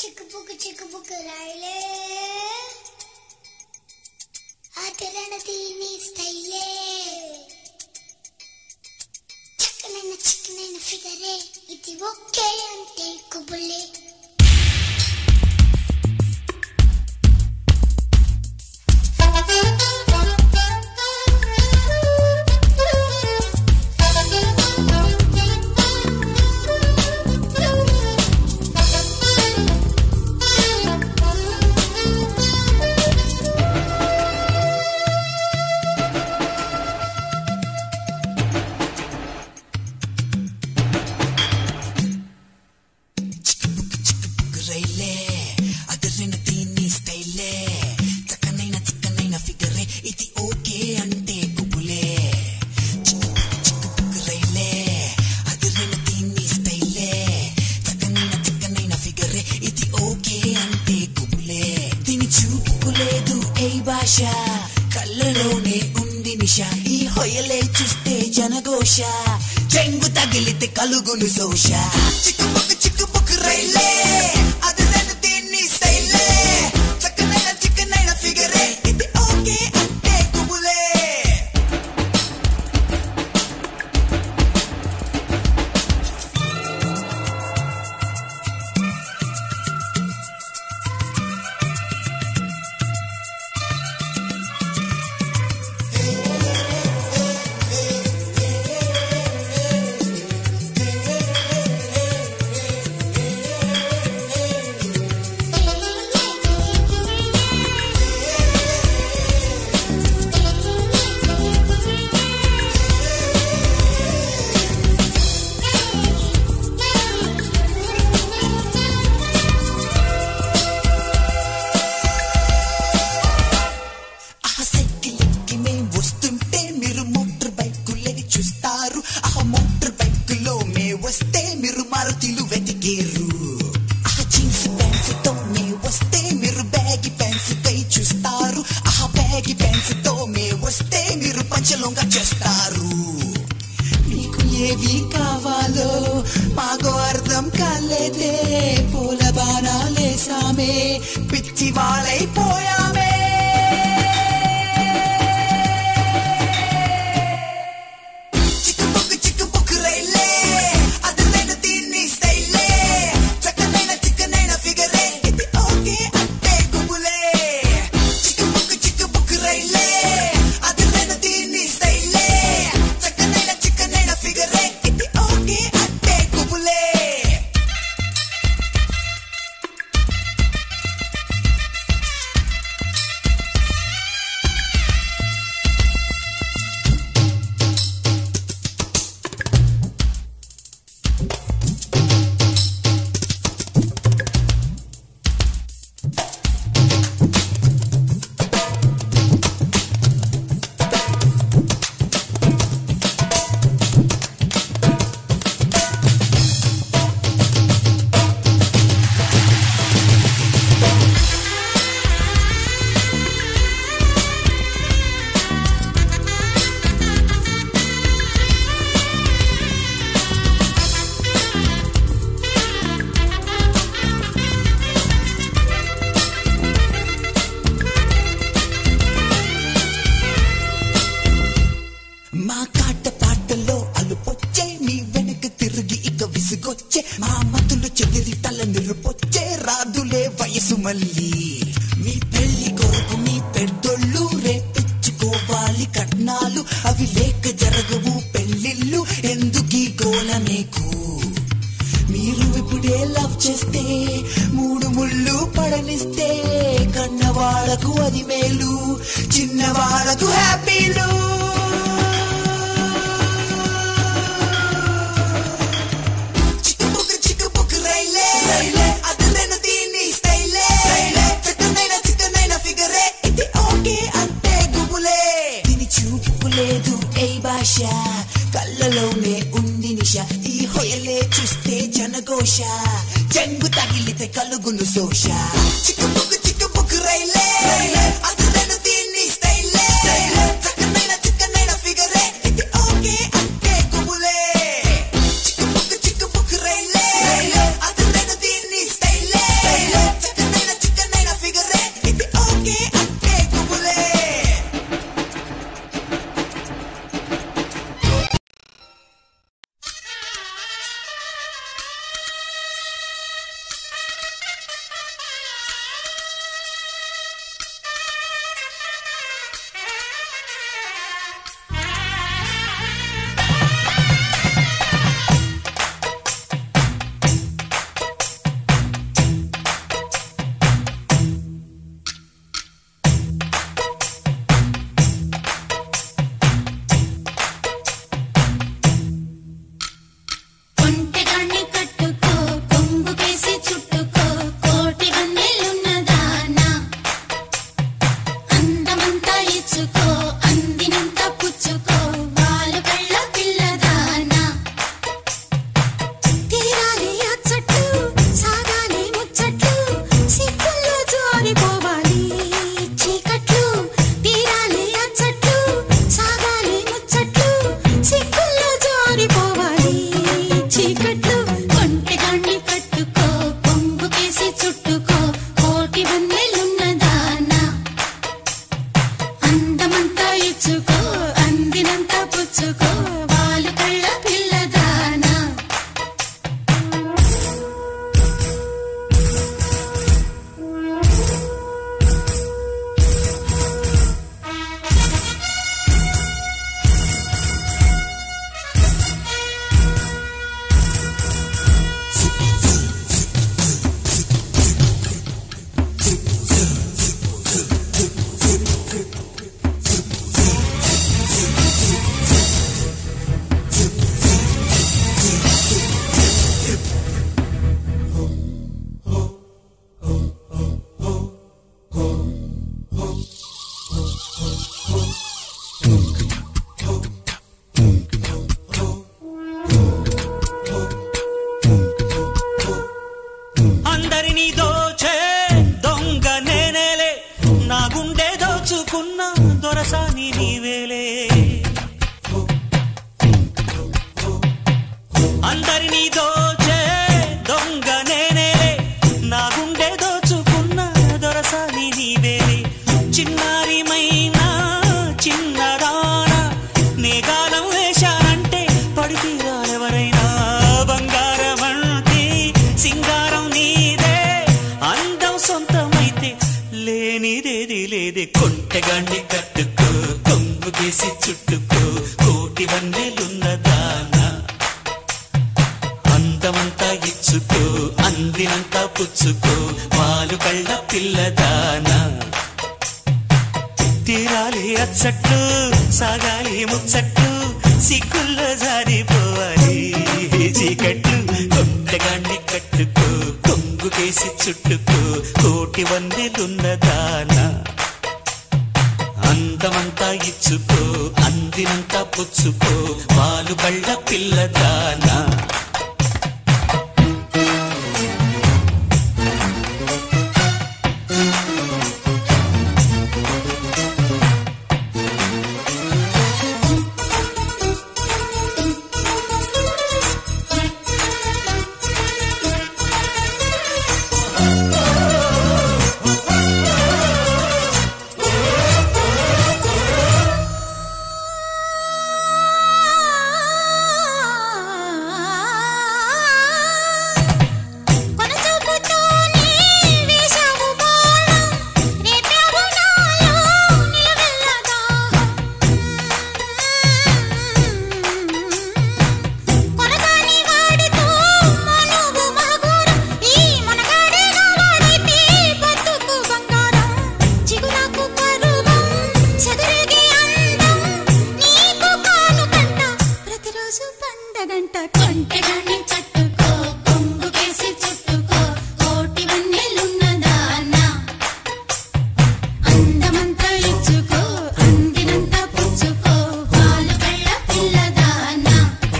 చిక్కుపుకు చిక్కుపుకు రైలే ఆటరణ తీని స్టైలే చక్కనైన చిక్కనైన ఫిగరే ఇది ఒకే అంటే కుబులే రైలే అదరిన దీన్ని స్టైలే చక్కనైన చిక్కనైన ఫిగరే ఇది ఓకే అంటే కుబులే చిక్కుపుకు రైలే అదరిన దీన్ని స్టైలే చక్కనైన చిక్కనైన ఫిగరే ఇది ఓకే అంటే కుబులే దీని చూపుకులేదు ఏ భాష కళ్ళలోనే ఉంది నిష ఈ హొయలే చూస్తే జనఘోష చెంగు తగిలితే కలుగును శోష చిక్కుపుకు చిక్కుపుకు రైలే అదరను దీన్ని స్టైలే చక్కనైన చిక్కనైన ఫిగరే ఇది ఓకే అంటే కుబులే ఆ సైకిల్కి మేం వస్తుంటే మీరు మోటార్ బైకులే చూస్తారు ఆ మోటార్ బైకులో మే వస్తే మీరు మారుతిలు వెతికేరు ఆ జీన్స్ ప్యాంట్స్ తో మే వస్తే మీరు బ్యాగి ప్యాంట్స్ పై చూస్తారు ఆ బ్యాగి ప్యాంట్స్ తో మే వస్తే మీరు పంచలోంగా చేస్తారు మీకు ఏవి కావాలో మాకు అర్థం కాలేదే పూల బాణాలేసామే పిచ్చి వాళ్ళైపోయామే చిక్కుపుక్కు చిక్కుపుక్కు రైలే అదరైన దీన్ని స్టైలే చక్కనైన చిక్కనైన ఫిగరే ఇది ఓకే అంటే కుబులే చిక్కుపుక్కు చిక్కుపుక్కు రైలే అదరైన దీన్ని స్టైలే చక్కనైన చిక్కనైన ఫిగరే ఇది ఓకే అంటే కుబులే మా కాట పాటలో అలుపొచ్చే మీ వెనక తిరిగి ఇక విసుగొచ్చే మా మతులు చెదిరి తల నిరుపొచ్చే రాదులే వయసు మళ్ళీ మీ పెళ్లి కొరకు మీ పెద్దోళ్ళు రేపిచ్చుకోవాలి కట్నాలు అవి లేక జరగవు పెళ్లిళ్ళు ఎందుకీ గోల మీకు మీరు ఇప్పుడే లవ్ చేస్తే మూడు ముళ్ళు పడనిస్తే కన్నవాళ్లకు అది మేలు చిన్నవాళ్లకు హ్యాపీలు చిక్కుపుక్కు చిక్కుపుక్కు రైలే రైలే అదరైన దీన్ని స్టైలే స్టైలే చిక్కనైన చిక్కనైన ఫిగరే ఇది ఓకే అంటే గుబులే దీని చూపు లేదు ఏ భాష కళ్ళలోనే ఉంది నిష ఈ హొయలే చూస్తే జనఘోష చెంగు తగిలితే కలుగును శోష చిక్కుపుక్కు చిక్కుపుక్కు రైలే రైలే అదరైన దీన్ని స్టైలే స్టైలే చక్కనైన చిక్కనైన ఫిగరే ఇది ఓకే అంటే గుబులే చిక్కుపుక్కు చిక్కుపుక్కు రైలే రైలే అదరైన దీన్ని స్టైలే స్టైలే అందరినీ దోచే దొంగ నేనేలే నా గుండె దోచుకున్న దొరసాని నీవేలే అందరినీ దోచే దొంగ నేనేలే నా గుండె దోచుకున్న దొరసాని నీవేలే చిన్నారిమైనా చిన్నదానా నేగాలం వేశానంటే పడితీరాలెవరైనా బంగారం అంటే సింగారం నీదే అందం సొంతమైతే లేనిదేది లేదే కొంటెగాండి కట్టుకో కొంగు గీసి చుట్టుకో కోటి వన్నెలున్నదానా అందమంతా ఇచ్చుకో అందినంతా పుచ్చుకో పాలు కళ్ళ పిల్లదానా తీరాలి అచ్చట్లు సాగాలి ముచ్చట్లు సిగ్గుల్లో జారిపోవాలి చీకట్లు కొట్టగాన్ని కట్టుకో కొంగు కేసి చుట్టుకో కోటి వందెలున్నదానా అందమంతా ఇచ్చుకో అందినంతా పుచ్చుకో పాలు కళ్ళ పిల్లదానా కొనసాగుతూనే వేశావు బాణం రేపావు నాలో నిలవెల్ల దాహం కొనగాని వాడితో మనువు మగురం ఈ మనగాడే నావాడైతే బతుకు బంగారం చిగురాకు పరువం చెదిరిగే అందం నీకు కానుకంట ప్రతిరోజు పండగంట కొంటెగాని కట్టుకో కొంగు కేసి చుట్టుకో కోటి వన్నెలున్నదానా అందమంతా ఇచ్చుకో అందినంత పుచ్చుకో పాలు కళ్ళ పిల్లదానా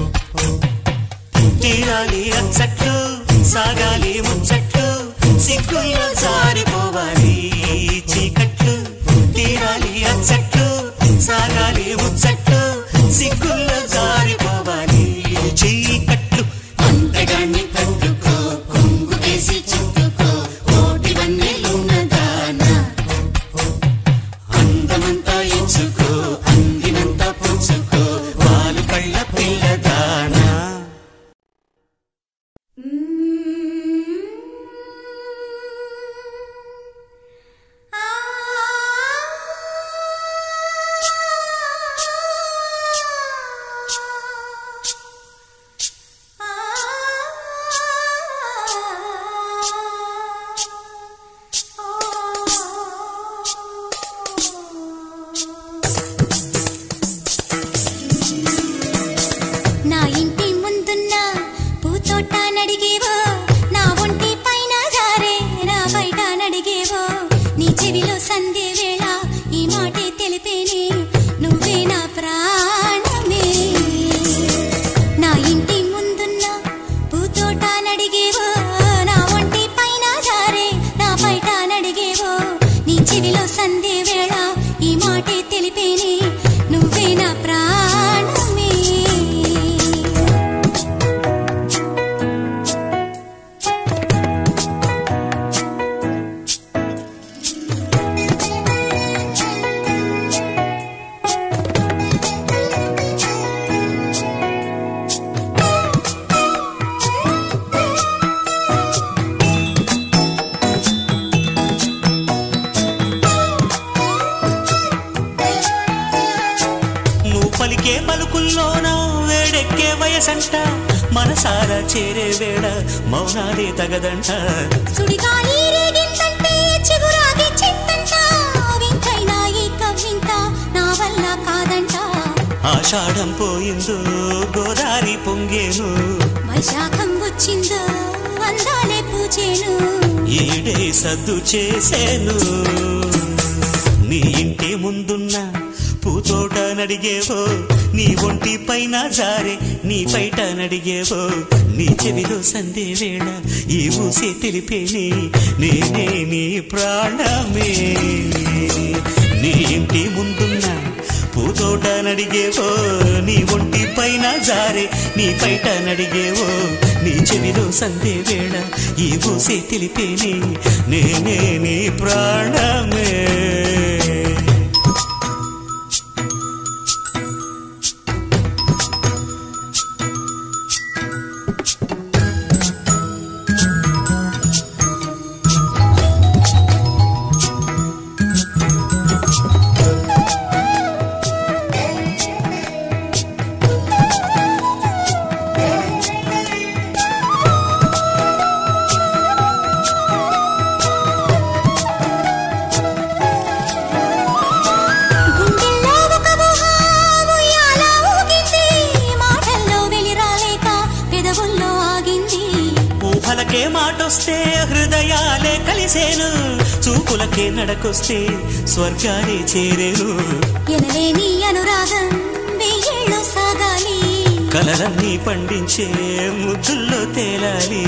తీరాలి అచ్చట్లు సాగాలి ముచ్చట్లు సిగ్గుల్లో జారిపోవాలి చీకట్లు తీరాలి అచ్చట్లు సాగాలి ముచ్చట్లు సిగ్గుల్లో జారిపోవాలి చీకట్లు అంతగాన్ని కట్టుకో కొంగు కేసి చుట్టుకో కోటి వన్నెలున్నదానా అందమంతా ఇచ్చుకో అందినంత పుచ్చుకో వాళ్ళు కళ్ళ పిల్లదానా నా ఇంటి ముందున్న పూతోట నడిగేవో నా ఒంటి పైన జారే నా బయట నడిగేవో నీ చెవిలో సంధి వేళ ఈ మాటే తెలిపేనే నువ్వే నా ప్రాణమే నా ఇంటి ముందున్న పూతోట నడిగేవో నా ఒంటి పైన జారే నా బయట నడిగేవో నీ చెవిలో సంధి వేళ ఈ మాటే తెలిపేనే నువ్వే నా ప్రాణమే నువ్వు పలికే పలుకుల్లోన వేడెక్కే వయసంట మనసారా చేరే వేళ మౌనాలే తగదంట సుడిగాలి రేగిందంటే చిగురాగి చింతంట వింతైన ఈ కవ్వింత నా వల్ల కాదంట ఆషాఢం పోయిందో గోదారి పొంగేను వైశాఖం వచ్చిందో అందాలే పూచేను ఈడే సద్దు చేసేను నీ ఇంటి ముందున్న పూతోట నడిగేవో నీ ఒంటి పైన జారే నీ బయట నడిగేవో నీ చెవిలో సందే వేళ ఈ ఊసే తెలిపేనే నేనే నీ ప్రాణమే నీ ఇంటి ముందున్నా పూతోట నడిగేవో నీ ఒంటి పైన జారే నీ బయట నడిగేవో నీ చెవిలో సందే వేళ ఈ ఊసే తెలిపేనే నేనే నీ ప్రాణమే గుండెల్లో ఒక ఊహ ఉయ్యాల ఊగింది మాటల్లో వెలిరాలేక పెదవుల్లో ఆగింది ఊహలకే మాటొస్తే హృదయాలే కలిసేను చూపులకే నడకొస్తే స్వర్గాలే చేరేను ఎనలేని అనురాగం వెయ్యేళ్ళు సాగాలి కలలన్నీ పండించే ముద్దుల్లో తేలాలి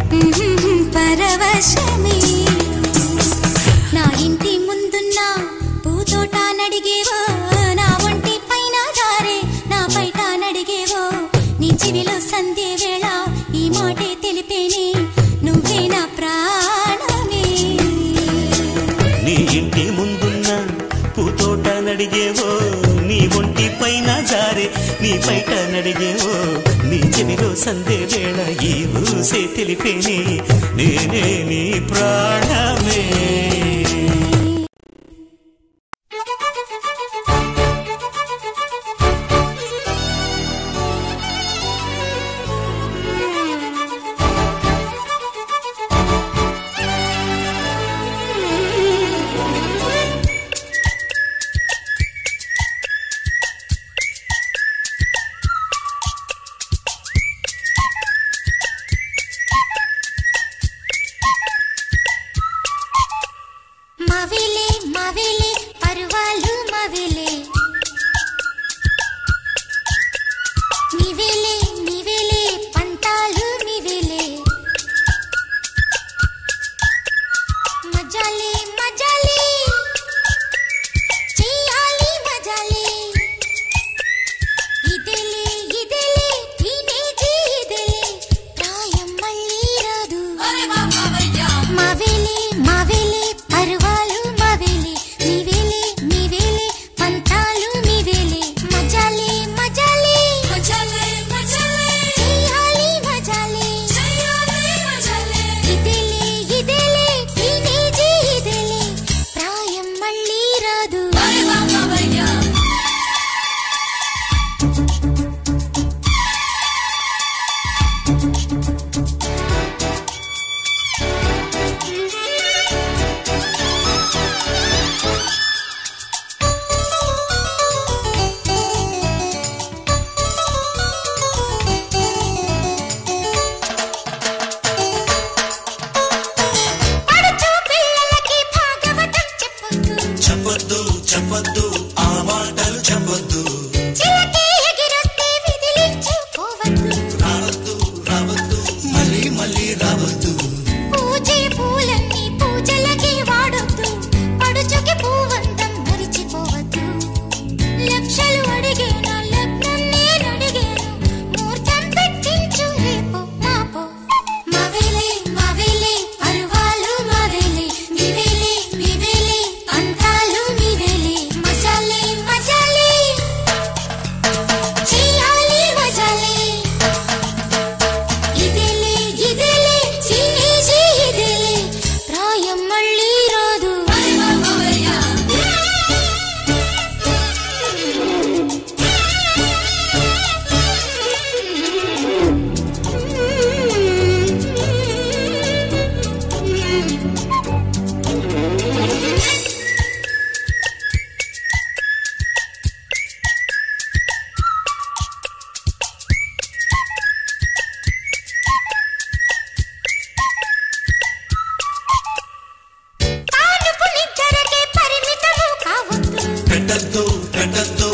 పరవశమే నా ఇంటి ముందున్న పూతోట నడిగేవో నా ఒంటి పైన దారే నా బయట నడిగేవో నీ చెవిలో సంధ్య వేళ ఈ మాటే తెలిపేనే నువ్వే నా ప్రాణమే నీ ఇంటి ముందున్న పూతోట నడిగేవో నీ ఒంటి పైన జారే నీ బయట నడిగేవో నీ చెవిలో సందే వేళ ఈ ఊసే తెలిపేనే నేనే నీ ప్రాణమే మవిలే మవిలే పర్వాలు మవిలే మివిలే మివిలే పంతాలు మివిలే మజాలే మజాలే చెయ్యాలి మజాలే ఇదేలే ఇదేలే టీనేజీ ఇదేలే ప్రాయం మళ్ళీ రాదు మవిలి మవిలి పర్వాలు మవిలి మివిలి మివిలి పంతాలు మివిలి మజాలి మజాలి మజాలి మజాలి చెయ్యాలి మజాలి చెయ్యాలి మజాలి ఇదేలే ఇదేలే టీనేజీ ఇదేలే ప్రాయం మళ్ళీ రాదు పడుచు పిల్లలకి భాగవతం చెప్పొద్దు చెప్పొద్దు చెప్పొద్దు ఆ మాటలు చెప్పొద్దు చిలకే ఎగిరొస్తే విదిలించుకోవద్దు రావద్దు రావద్దు మళ్ళీ మళ్ళీ రావద్దు పూజే పూలన్నీ పూజలకి వాడొద్దు పడుచుకి పూవంతం మరిచిపోవద్దు లక్షలు అడిగేనా లగ్నం నేను అడిగాను ముహూర్తం పెట్టించు రేపు మాపో మవిలే మవిలే పరువాలు మవిలే మివిలే మివిలే అంతాలు మివిలే మసాలే మసాలే చేయాలి మసాలే ఇదేలే ఇదేలే చిన్నేజీ ఇదేలే ప్రాయం మళ్ళీ రాదు తానుపు నిద్రకే పరిమితము కావద్దు పెట్టద్దు పెట్టద్దు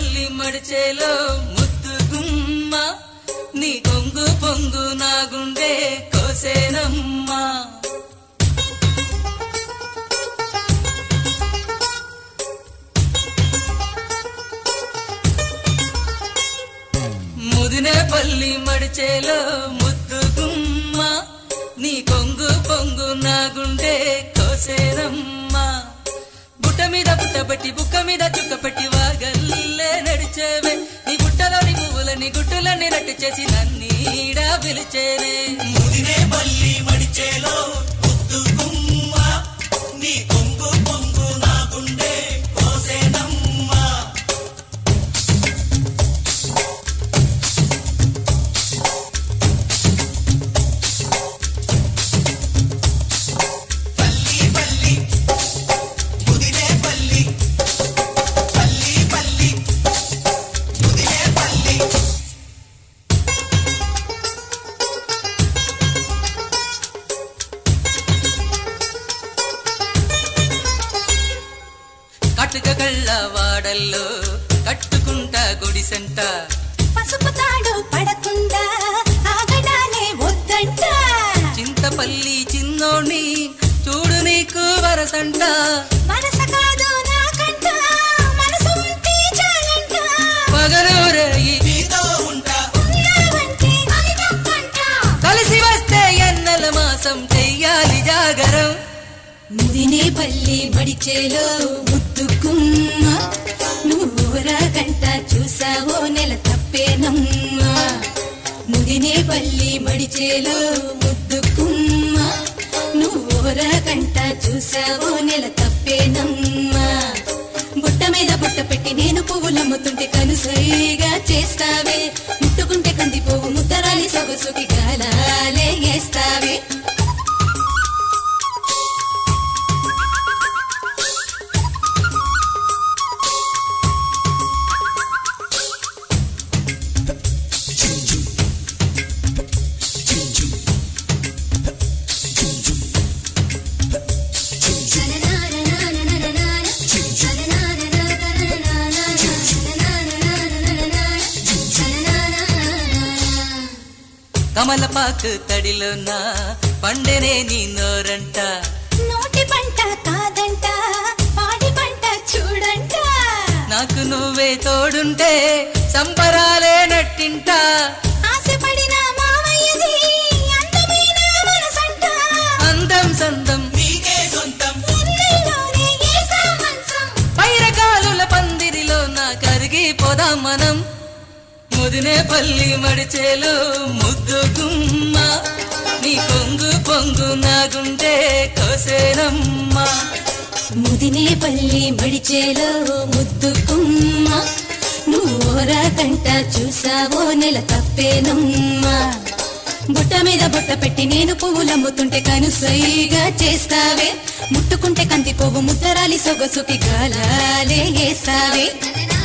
పల్లి మడిచేలో ముద్దు గుమ్మ నీ కొంగు పొంగు నా గుండె కోసేనమ్మా ముదినే పల్లి మడిచేలో ముద్దు గుమ్మ నీ కొంగు పొంగు నా గుండె కోసేనమ్మా బుట్ట మీద పుట్టబట్టి బుక్క మీద చుక్క పెట్టి వాగల్లే నడిచేవే నీ బుట్టలోని పువ్వులని గుట్టులని రట్టు చేసి నన్నీడా పిలిచేనే ముదినే పల్లి మడిచేలో ముద్దు గుమ్మ నీ కొంగు పొంగు నా గుండె కోసేనమ్మా పల్లి పల్లి ముదినే పల్లి పల్లి పల్లి ముదినే పల్లి కట్టుక కళ్ళ వాడల్లో కట్టుకుంటా గుడిసెంట పసుపు తాడు పడకుండా ఆగడానే వద్దంట చింతపల్లి చిన్నోణ్ణి చూడు నీకు వరసంట మనస కాదు నాకంట మనసు ఉంటే చాలంట పగలూరయి నీతో ఉంటా ఉన్నావంటే అది తప్పంట కలిసి వస్తే ఎన్నెల మాసం చెయ్యాలి జాగరం ముదినే పల్లి మడిచేలో ముద్దుకుమ్మ నువ్వు రాకంట చూసావో నెల తప్పేనమ్మా ముదినే పల్లి మడిచేలో ముద్దుకుమ్మ నువ్వు రాకంట చూసావో నెల తప్పేనమ్మా బుట్ట మీద బుట్ట పెట్టి నేను పువ్వులమ్ముతుంటే కనుసరిగా చేస్తావే ముట్టుకుంటే కందిపోవు ముద్దరాలి సొగసుకి గాలాలే వేస్తావే కమలపాకు తడిలోన పండెనే నీ నోరంట నోటి పంట కాదంట పాడి పంట చూడంట నాకు నువ్వే తోడుంటే సంబరాలే నట్టింట ఆశపడిన మావయ్యది అందమైన మనసంట అందం సందం నీకే సొంతం ఎన్నెల్లోనే ఏసా మంచం పైరకాలుల పందిరిలో నా కరిగి పోదాం మనం ముదినే పల్లి మడిచేలు ముద్దు గుమ్మ నీ కొంగు పొంగు నా గుండె కోసేనమ్మా ముదినే పల్లి మడిచేలో ముద్దుకుమ్మ నువ్వోరా కంట చూసావో నెల తప్పేనమ్మా బుట్ట మీద బుట్ట పెట్టి నేను పువ్వులమ్ముతుంటే కనుసైగా చేస్తావే ముట్టుకుంటే కంది పువ్వు ముద్దరాలి సొగసుకి గాలాలే వేస్తావే